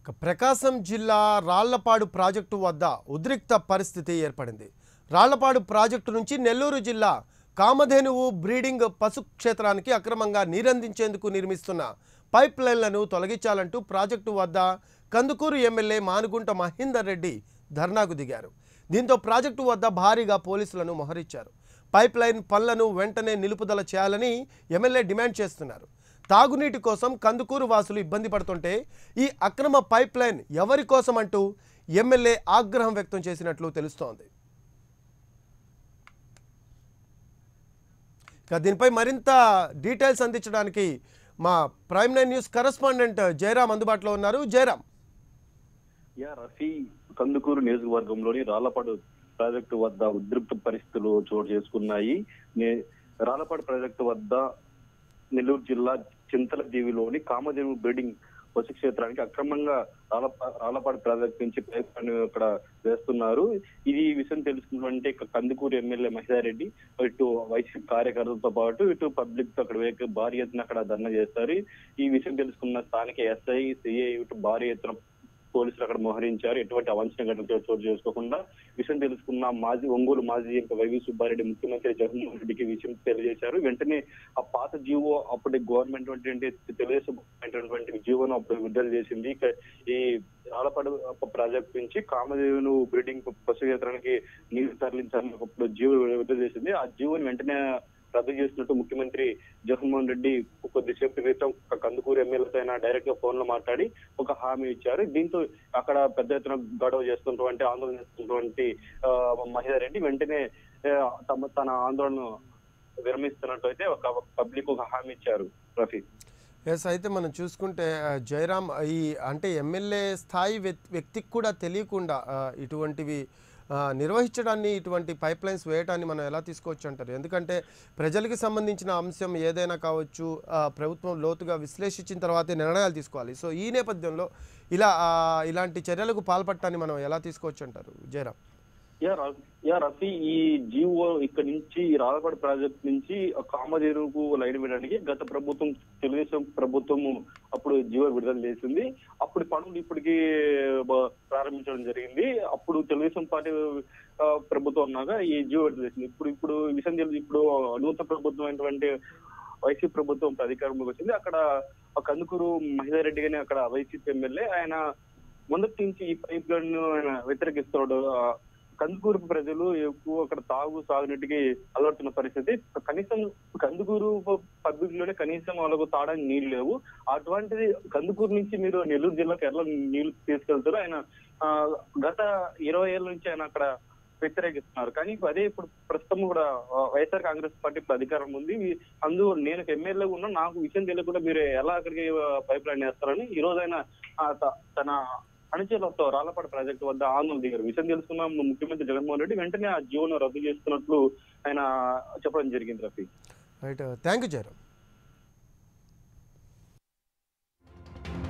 ఇక ప్రకాశం జిల్లా రాళ్లపాడు ప్రాజెక్టు వద్ద ఉద్రిక్త పరిస్థితి ఏర్పడింది రాళ్లపాడు ప్రాజెక్టు నుంచి నెల్లూరు జిల్లా కామధేనువు బ్రీడింగ్ పశు క్షేత్రానికి అక్రమంగా నీరందించేందుకు నిర్మిస్తున్న పైప్ లైన్లను తొలగించాలంటూ ప్రాజెక్టు వద్ద కందుకూరు ఎమ్మెల్యే మానుగుంట మహేందర్ రెడ్డి ధర్నాకు దిగారు దీంతో ప్రాజెక్టు వద్ద భారీగా పోలీసులను మోహరించారు పైప్ లైన్ పనులను వెంటనే నిలుపుదల చేయాలని ఎమ్మెల్యే డిమాండ్ చేస్తున్నారు తాగునీటి కోసం కందుకూరు వాసులు ఇబ్బంది పడుతుంటే ఈ అక్రమ పైప్ లైన్ ఎవరి కోసం అంటూ ఎమ్మెల్యే ఆగ్రహం వ్యక్తం చేసినట్లు తెలుస్తోంది ఇక దీనిపై మరింత డీటెయిల్స్ అందించడానికి మా Prime Nine News correspondent Jayaram అందుబాటులో ఉన్నారు జయరాం యా రఫీ కందుకూరు నియోజకవర్గంలోని రాళ్లపాడు ప్రాజెక్టు వద్ద ఉద్రిక్త పరిస్థితులు చోటు చేసుకున్నాయి నే- రాళ్లపాడు ప్రాజెక్టు వద్ద నెల్లూరు జిల్లా చింతల దీవిలోని కామధేను బిల్డింగ్ పశు క్షేత్రానికి అక్రమంగా రాళ్ళప రాళ్లపాడు ప్రాజెక్టు నుంచి పైప్ లైన్ ఇక్కడ వేస్తున్నారు ఇది ఈ విషయం తెలుసుకున్నటువంటి ఇక కందుకూరు ఎమ్మెల్యే మహిళారెడ్డి ఇటు వైసీపీ కార్యకర్తలతో పాటు ఇటు పబ్లిక్ తో అక్కడ వేక భారీ ఎత్తున అక్కడ ధర్నా చేస్తారు ఈ విషయం తెలుసుకున్న స్థానిక ఎస్ఐ సిఐ ఇటు భారీ ఎత్తున పోలీసులు అక్కడ మోహరించారు ఎటువంటి అవాంఛనీయ ఘటనలు చోటు చేసుకోకుండా విషయం తెలుసుకున్న మాజీ ఒంగోలు మాజీ ఎంపీ వైవి సుబ్బారెడ్డి ముఖ్యమంత్రి జగన్మోహన్ రెడ్డికి విషయం తెలియజేశారు వెంటనే ఆ పాత జీవో అప్పటి గవర్నమెంట్ అంటే తెలుగుదేశం గవర్నమెంట్ జీవోను అప్పుడు విడుదల చేసింది ఇక ఈ ఆలపాడు ప్రాజెక్ట్ నుంచి కామదేవును బ్రీడింగ్ పశు క్షేత్రానికి నీరు తరలించాలని అప్పుడు జీవో విడుదల చేసింది ఆ జీవోని వెంటనే రద్దు చేసినట్టు ముఖ్యమంత్రి జగన్మోహన్ రెడ్డి కొద్దిసేపు క్రితం ఒక కందుకూరు ఎమ్మెల్యేతో ఆయన డైరెక్ట్ గా ఫోన్ లో మాట్లాడి ఒక హామీ ఇచ్చారు దీంతో అక్కడ పెద్ద ఎత్తున గొడవ చేస్తున్నటువంటి ఆందోళన చేస్తున్నటువంటి ఆ, మహిళా రెడ్డి వెంటనే ఆ, తమ తన ఆందోళన విరమిస్తున్నట్టు అయితే ఒక పబ్లిక్ ఒక హామీ ఇచ్చారు రఫీ ఎస్ అయితే మనం చూసుకుంటే ఆ, జయరాం ఈ అంటే ఎమ్మెల్యే స్థాయి వ్యక్- వ్యక్తికి కూడా తెలియకుండా ఆ, ఇటువంటివి ఆ, నిర్వహించడాన్ని ఇటువంటి పైప్ లైన్స్ వేయడాన్ని మనం ఎలా తీసుకోవచ్చు అంటారు ఎందుకంటే ప్రజలకి సంబంధించిన అంశం ఏదైనా కావచ్చు ఆ, ప్రభుత్వం లోతుగా విశ్లేషించిన తర్వాతే నిర్ణయాలు తీసుకోవాలి సో ఈ నేపథ్యంలో ఇలా ఆ, ఇలాంటి చర్యలకు పాల్పడటాన్ని మనం ఎలా తీసుకోవచ్చు అంటారు జయరాం యా ర- యా రఫీ ఈ జీవో ఇక్కడ నుంచి ఈ రాలపాడు ప్రాజెక్ట్ నుంచి కామధేనుకు లైన్ వేయడానికి గత ప్రభుత్వం తెలుగుదేశం ప్రభుత్వం అప్పుడు జీవో విడుదల చేసింది అప్పుడు పనులు ఇప్పటికి బ- ప్రారంభించడం జరిగింది అప్పుడు తెలుగుదేశం పార్టీ ఆ, ప్రభుత్వం ఉన్నాక ఈ జీవో విడుదల చేసింది ఇప్పుడు ఇప్పుడు ఈ విషయం తెలిసి ఇప్పుడు నూతన ప్రభుత్వం అయినటువంటి వైసీపీ ప్రభుత్వం ఇప్పుడు అధికారంలోకి వచ్చింది అక్కడ ఆ కందుకూరు మహిళా రెడ్డి గాని అక్కడ వైసీపీ ఎమ్మెల్యే ఆయన మొదటి నుంచి ఈ పైప్ లైన్ ఆయన వ్యతిరేకిస్తున్నాడు ఆ, కందుకూరు ప్రజలు ఎక్కువ అక్కడ తాగు సాగునీటికి అలవడుతున్న పరిస్థితి కనీసం కందుకూరు పబ్లిక్ లోనే కనీసం వాళ్ళకు తాడానికి నీళ్లు లేవు అటువంటిది కందుకూరు నుంచి మీరు నెల్లూరు జిల్లాకు ఎలా నీళ్లు తీసుకెళ్తారు ఆయన ఆ, గత ఇరవై ఏళ్ళ నుంచి ఆయన అక్కడ వ్యతిరేకిస్తున్నారు కానీ ఇప్పుడు అదే ఇప్పుడు ప్రస్తుతం కూడా ఆ, వైఎస్ఆర్ కాంగ్రెస్ పార్టీ ఇప్పుడు అధికారం ఉంది ఈ- అందు నేను ఎమ్మెల్యే ఉన్నా నాకు విషయం తెలియకుండా మీరు ఎలా అక్కడికి పైప్ లైన్ వేస్తారని ఈ రోజు ఆయన ఆ, త- తన అణిచేలతో రాళ్లపాడు ప్రాజెక్టు వద్ద ఆందోళన దిగారు విషయం తెలుసుకున్న ముఖ్యమంత్రి జగన్మోహన్ రెడ్డి వెంటనే ఆ జీవోను రద్దు చేస్తున్నట్లు ఆయన చెప్పడం జరిగింది Rafi right thank you Jayaram